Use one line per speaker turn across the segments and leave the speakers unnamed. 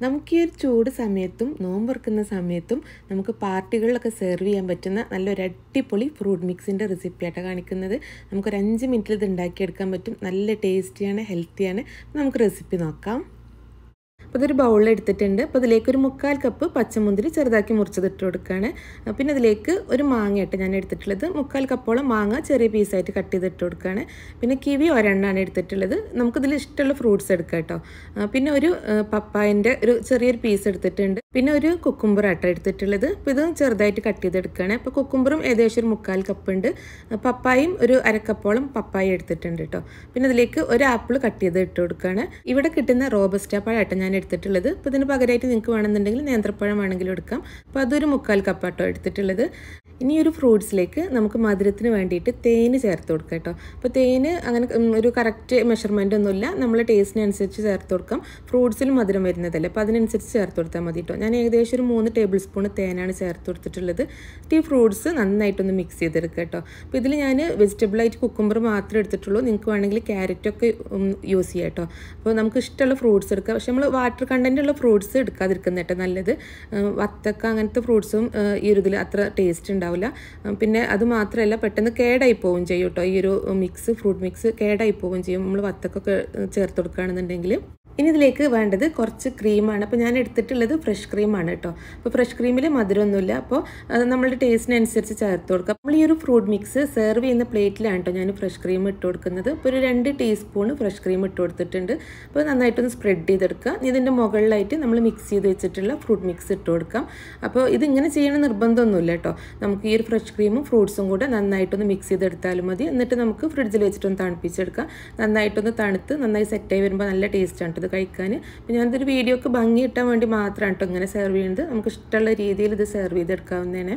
നമുക്ക് ഈ ഒരു ചൂട് സമയത്തും നോമ്പുറക്കുന്ന സമയത്തും നമുക്ക് പാർട്ടികളിലൊക്കെ സെർവ് ചെയ്യാൻ പറ്റുന്ന നല്ലൊരു അടിപൊളി ഫ്രൂട്ട് മിക്സിൻ്റെ റെസിപ്പിയായിട്ടാണ് കാണിക്കുന്നത് നമുക്കൊരു അഞ്ച് മിനിറ്റിൽ ഇത് ഉണ്ടാക്കിയെടുക്കാൻ പറ്റും നല്ല ടേസ്റ്റിയാണ് ഹെൽത്തിയാണ് നമുക്ക് റെസിപ്പി നോക്കാം അപ്പോൾ ഇതൊരു ബൗളിൽ എടുത്തിട്ടുണ്ട് അപ്പോൾ ഇതിലേക്ക് ഒരു മുക്കാൽ കപ്പ് പച്ചമുന്തിരി ചെറുതാക്കി മുറിച്ചത് ഇട്ട് കൊടുക്കുകയാണ് പിന്നെ അതിലേക്ക് ഒരു മാങ്ങയായിട്ട് ഞാൻ എടുത്തിട്ടുള്ളത് മുക്കാൽ കപ്പോളം മാങ്ങ ചെറിയ പീസായിട്ട് കട്ട് ചെയ്ത് ഇട്ട് കൊടുക്കുകയാണ് പിന്നെ കിവി ഒരെണ്ണമാണ് എടുത്തിട്ടുള്ളത് നമുക്കിതിൽ ഇഷ്ടമുള്ള ഫ്രൂട്ട്സ് എടുക്കാം കേട്ടോ പിന്നെ ഒരു പപ്പായൻ്റെ ഒരു ചെറിയൊരു പീസ് എടുത്തിട്ടുണ്ട് പിന്നെ ഒരു കുക്കുംബർ ആട്ടോ എടുത്തിട്ടുള്ളത് അപ്പോൾ ഇത് ചെറുതായിട്ട് കട്ട് ചെയ്തെടുക്കുകയാണ് അപ്പോൾ കുക്കുംബറും ഏകദേശം ഒരു മുക്കാൽ കപ്പ് ഉണ്ട് പപ്പായും ഒരു അരക്കപ്പോളം പപ്പായ എടുത്തിട്ടുണ്ട് കേട്ടോ പിന്നെ അതിലേക്ക് ഒരു ആപ്പിൾ കട്ട് ചെയ്ത് ഇട്ട് കൊടുക്കുകയാണ് ഇവിടെ കിട്ടുന്ന റോബസ്റ്റ പഴമായിട്ട് ഞാൻ എടുത്തിട്ടുള്ളത് അപ്പോൾ ഇതിന് പകരമായിട്ട് നിങ്ങൾക്ക് വേണമെന്നുണ്ടെങ്കിൽ നേന്ത്രപ്പഴം വേണമെങ്കിലും എടുക്കാം അപ്പോൾ അതൊരു മുക്കാൽ കപ്പാട്ടോ എടുത്തിട്ടുള്ളത് ഇനി ഒരു ഫ്രൂട്ട്സിലേക്ക് നമുക്ക് മധുരത്തിന് വേണ്ടിയിട്ട് തേന് ചേർത്ത് കൊടുക്കാം കേട്ടോ അപ്പോൾ തേന് അങ്ങനെ ഒരു കറക്റ്റ് മെഷർമെൻ്റ് ഒന്നുമില്ല നമ്മൾ ടേസ്റ്റിനനുസരിച്ച് ചേർത്ത് കൊടുക്കാം ഫ്രൂട്ട്സിൽ മധുരം വരുന്നതല്ലേ അപ്പോൾ അതിനനുസരിച്ച് ചേർത്ത് കൊടുത്താൽ മതി കേട്ടോ ഞാൻ ഏകദേശം ഒരു മൂന്ന് ടേബിൾ സ്പൂൺ തേനാണ് ചേർത്ത് കൊടുത്തിട്ടുള്ളത് ഈ ഫ്രൂട്ട്സ് നന്നായിട്ടൊന്ന് മിക്സ് ചെയ്തെടുക്കുക കേട്ടോ അപ്പോൾ ഇതിൽ ഞാൻ വെജിറ്റബിളായിട്ട് കുക്കുംബർ മാത്രമേ എടുത്തിട്ടുള്ളൂ നിങ്ങൾക്ക് വേണമെങ്കിൽ ക്യാരറ്റൊക്കെ യൂസ് ചെയ്യാം കേട്ടോ അപ്പോൾ നമുക്ക് ഇഷ്ടമുള്ള ഫ്രൂട്ട്സ് എടുക്കാം പക്ഷെ നമ്മൾ വാട്ടർ കണ്ടൻ്റ് ഉള്ള ഫ്രൂട്ട്സ് എടുക്കാതിരിക്കുന്ന കേട്ടോ നല്ലത് വത്തക്ക അങ്ങനത്തെ ഫ്രൂട്ട്സും ഈ ഒരു ഇതിൽ അത്ര ടേസ്റ്റ് ഉണ്ടാവില്ല പിന്നെ അത് മാത്രമല്ല പെട്ടെന്ന് കേടായി പോവുകയും ചെയ്യും കേട്ടോ ഈ ഒരു മിക്സ് ഫ്രൂട്ട് മിക്സ് കേടായി പോവുകയും ചെയ്യും നമ്മൾ വത്തക്കൊക്കെ ചേർത്ത് കൊടുക്കുകയാണെന്നുണ്ടെങ്കിൽ ഇനി ഇതിലേക്ക് വേണ്ടത് കുറച്ച് ക്രീമാണ് അപ്പോൾ ഞാൻ എടുത്തിട്ടുള്ളത് ഫ്രഷ് ക്രീമാണ് കേട്ടോ അപ്പോൾ ഫ്രഷ് ക്രീമിൽ മധുരമൊന്നുമില്ല അപ്പോൾ അത് നമ്മളുടെ ടേസ്റ്റിനനുസരിച്ച് ചേർത്ത് കൊടുക്കുക നമ്മൾ ഈ ഒരു ഫ്രൂട്ട് മിക്സ് സെർവ് ചെയ്യുന്ന പ്ലേറ്റിലാണ് കേട്ടോ ഞാൻ ഫ്രഷ് ക്രീം ഇട്ട് കൊടുക്കുന്നത് അപ്പോൾ ഒരു രണ്ട് ടീസ്പൂൺ ഫ്രഷ് ക്രീം ഇട്ട് കൊടുത്തിട്ടുണ്ട് അപ്പോൾ നന്നായിട്ടൊന്ന് സ്പ്രെഡ് ചെയ്തെടുക്കുക ഇതിൻ്റെ മുകളിലായിട്ട് നമ്മൾ മിക്സ് ചെയ്ത് വെച്ചിട്ടുള്ള ഫ്രൂട്ട് മിക്സ് ഇട്ട് കൊടുക്കാം അപ്പോൾ ഇതിങ്ങനെ ചെയ്യണ നിർബന്ധമൊന്നുമില്ല കേട്ടോ നമുക്ക് ഈ ഒരു ഫ്രഷ് ക്രീമും ഫ്രൂട്ട്സും കൂടെ നന്നായിട്ടൊന്ന് മിക്സ് ചെയ്തെടുത്താലും മതി എന്നിട്ട് നമുക്ക് ഫ്രിഡ്ജിൽ വെച്ചിട്ടൊന്ന് തണുപ്പിച്ചെടുക്കാം നന്നായിട്ടൊന്ന് തണുത്ത് നന്നായി സെറ്റായി വരുമ്പോൾ നല്ല ടേസ്റ്റാണ് ഇത് കഴിക്കാൻ അപ്പോൾ ഞാനിതൊരു വീഡിയോക്ക് ഭംഗി കിട്ടാൻ വേണ്ടി മാത്രമാണ് കേട്ടോ ഇങ്ങനെ സെർവ് ചെയ്യുന്നത് നമുക്ക് ഇഷ്ടമുള്ള രീതിയിൽ ഇത് സെർവ് ചെയ്തെടുക്കാവുന്നതാണ്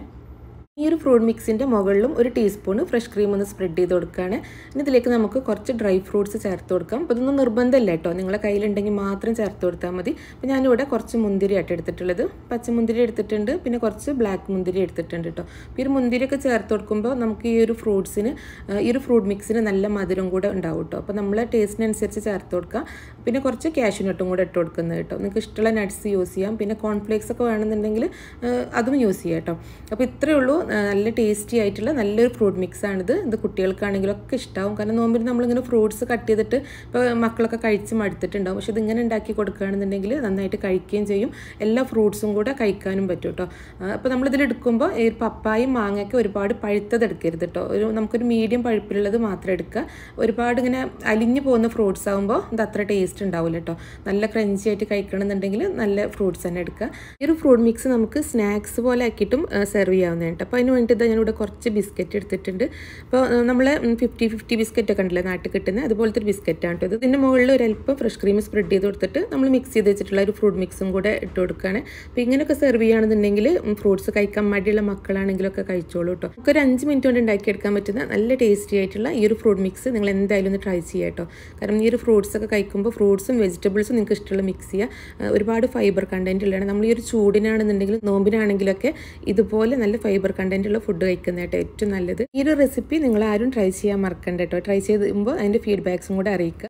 ഈ ഒരു ഫ്രൂട്ട് മിക്സിൻ്റെ മുകളിലും ഒരു ടീസ്പൂൺ ഫ്രഷ് ക്രീം ഒന്ന് സ്പ്രെഡ് ചെയ്ത് കൊടുക്കുകയാണ് ഇനി ഇതിലേക്ക് നമുക്ക് കുറച്ച് ഡ്രൈ ഫ്രൂട്ട്സ് ചേർത്ത് കൊടുക്കാം അപ്പോൾ ഇതൊന്നും നിർബന്ധമില്ല കേട്ടോ നിങ്ങളെ കയ്യിലുണ്ടെങ്കിൽ മാത്രം ചേർത്ത് കൊടുത്താൽ മതി അപ്പോൾ ഞാനിവിടെ കുറച്ച് മുന്തിരി ആയിട്ട് എടുത്തിട്ടുള്ളത് പച്ചമുന്തിരി എടുത്തിട്ടുണ്ട് പിന്നെ കുറച്ച് ബ്ലാക്ക് മുന്തിരി എടുത്തിട്ടുണ്ട് കേട്ടോ അപ്പോൾ ഈ ഒരു മുന്തിരിയൊക്കെ ചേർത്ത് കൊടുക്കുമ്പോൾ നമുക്ക് ഈ ഒരു ഫ്രൂട്ട്സിന് ഈ ഒരു ഫ്രൂട്ട് മിക്സിന് നല്ല മധുരം കൂടെ ഉണ്ടാവും കേട്ടോ അപ്പോൾ നമ്മൾ ടേസ്റ്റിനനുസരിച്ച് ചേർത്ത് കൊടുക്കുക പിന്നെ കുറച്ച് ക്യാഷ്യൂ നട്ടും കൂടെ ഇട്ട് കൊടുക്കുന്നത് കേട്ടോ നിങ്ങൾക്ക് ഇഷ്ടമുള്ള നട്ട്സ് യൂസ് ചെയ്യാം പിന്നെ കോൺഫ്ലേക്സ് ഒക്കെ വേണമെന്നുണ്ടെങ്കിൽ അതും യൂസ് ചെയ്യാം കേട്ടോ അപ്പോൾ ഇത്രയേ ഉള്ളൂ നല്ല ടേസ്റ്റി ആയിട്ടുള്ള നല്ലൊരു ഫ്രൂട്ട് മിക്സാണിത് ഇത് കുട്ടികൾക്കാണെങ്കിലും ഒക്കെ ഇഷ്ടമാവും കാരണം നോമ്പിൽ നമ്മളിങ്ങനെ ഫ്രൂട്ട്സ് കട്ട് ചെയ്തിട്ട് ഇപ്പോൾ മക്കളൊക്കെ കഴിച്ച് മടുത്തിട്ടുണ്ടാവും പക്ഷെ ഇതിങ്ങനെ ഉണ്ടാക്കി കൊടുക്കുകയാണെന്നുണ്ടെങ്കിൽ നന്നായിട്ട് കഴിക്കുകയും ചെയ്യും എല്ലാ ഫ്രൂട്ട്സും കൂടെ കഴിക്കാനും പറ്റും കേട്ടോ അപ്പോൾ നമ്മളിതിൽ എടുക്കുമ്പോൾ ഈ പപ്പായും മാങ്ങയൊക്കെ ഒരുപാട് പഴുത്തത് എടുക്കരുത് കേട്ടോ ഒരു നമുക്കൊരു മീഡിയം പഴുപ്പിലുള്ളത് മാത്രം എടുക്കുക ഒരുപാട് ഇങ്ങനെ അലിഞ്ഞു പോകുന്ന ഫ്രൂട്ട്സ് ആകുമ്പോൾ ഇത് അത്ര ടേസ്റ്റ് ഉണ്ടാവില്ല കേട്ടോ നല്ല ക്രഞ്ചി ആയിട്ട് കഴിക്കണമെന്നുണ്ടെങ്കിൽ നല്ല ഫ്രൂട്ട്സ് തന്നെ എടുക്കുക ഈ ഒരു ഫ്രൂട്ട് മിക്സ് നമുക്ക് സ്നാക്സ് പോലെ ആക്കിയിട്ടും സെർവ് ചെയ്യാവുന്നതാണ് കേട്ടോ അപ്പോൾ അതിന് വേണ്ടിയിട്ട് ഞാനിവിടെ കുറച്ച് ബിസ്ക്കറ്റ് എടുത്തിട്ടുണ്ട് അപ്പോൾ നമ്മൾ ഫിഫ്റ്റി ഫിഫ്റ്റി ബിസ്ക്കറ്റ് ഒക്കെ ഉണ്ടല്ലോ നാട്ടിൽ കിട്ടുന്ന അതുപോലത്തെ ഒരു ബിസ്ക്കറ്റാണ് കേട്ടോ ഇത് ഇതിൻ്റെ മുകളിൽ ഒരു അല്പം ഫ്രഷ് ക്രീം സ്പ്രെഡ് ചെയ്ത് കൊടുത്തിട്ട് നമ്മൾ മിക്സ് ചെയ്ത് വെച്ചിട്ടുള്ള ഒരു ഫ്രൂട്ട് മിക്സും കൂടെ ഇട്ട് കൊടുക്കുകയാണ് അപ്പോൾ ഇങ്ങനെയൊക്കെ സെർവ് ചെയ്യുകയാണെന്നുണ്ടെങ്കിൽ ഫ്രൂട്ട്സ് കഴിക്കാൻ മടിയുള്ള മക്കളാണെങ്കിലൊക്കെ കഴിച്ചോളൂ കേട്ടോ നമുക്ക് ഒരു അഞ്ച് മിനിറ്റ് കൊണ്ട് ഉണ്ടാക്കിയെടുക്കാൻ പറ്റുന്ന നല്ല ടേസ്റ്റി ആയിട്ടുള്ള ഈ ഒരു ഫ്രൂട്ട് മിക്സ് നിങ്ങൾ എന്തായാലും ഒന്ന് ട്രൈ ചെയ്യുക കേട്ടോ കാരണം ഈ ഒരു ഫ്രൂട്ട്സ് ഒക്കെ കഴിക്കുമ്പോൾ ഫ്രൂട്ട്സും വെജിറ്റബിൾസും നിങ്ങൾക്ക് ഇഷ്ടമുള്ള മിക്സ് ചെയ്യുക ഒരുപാട് ഫൈബർ കണ്ടൻറ്റ് ഉള്ളതാണ് നമ്മൾ ഈ ഒരു ചൂടിനാണെന്നുണ്ടെങ്കിലും നോമ്പിനാണെങ്കിലൊക്കെ ഇതുപോലെ നല്ല ഫൈബർ കണ്ടൻറ്റ് ഉള്ള ഫുഡ് കഴിക്കുന്നതായിട്ട് ഏറ്റവും നല്ലത് ഈ ഒരു റെസിപ്പി നിങ്ങൾ ആരും ട്രൈ ചെയ്യാൻ മറക്കണ്ട കേട്ടോ ട്രൈ ചെയ്യുമ്പോൾ അതിൻ്റെ ഫീഡ്ബാക്സും കൂടെ അറിയിക്കുക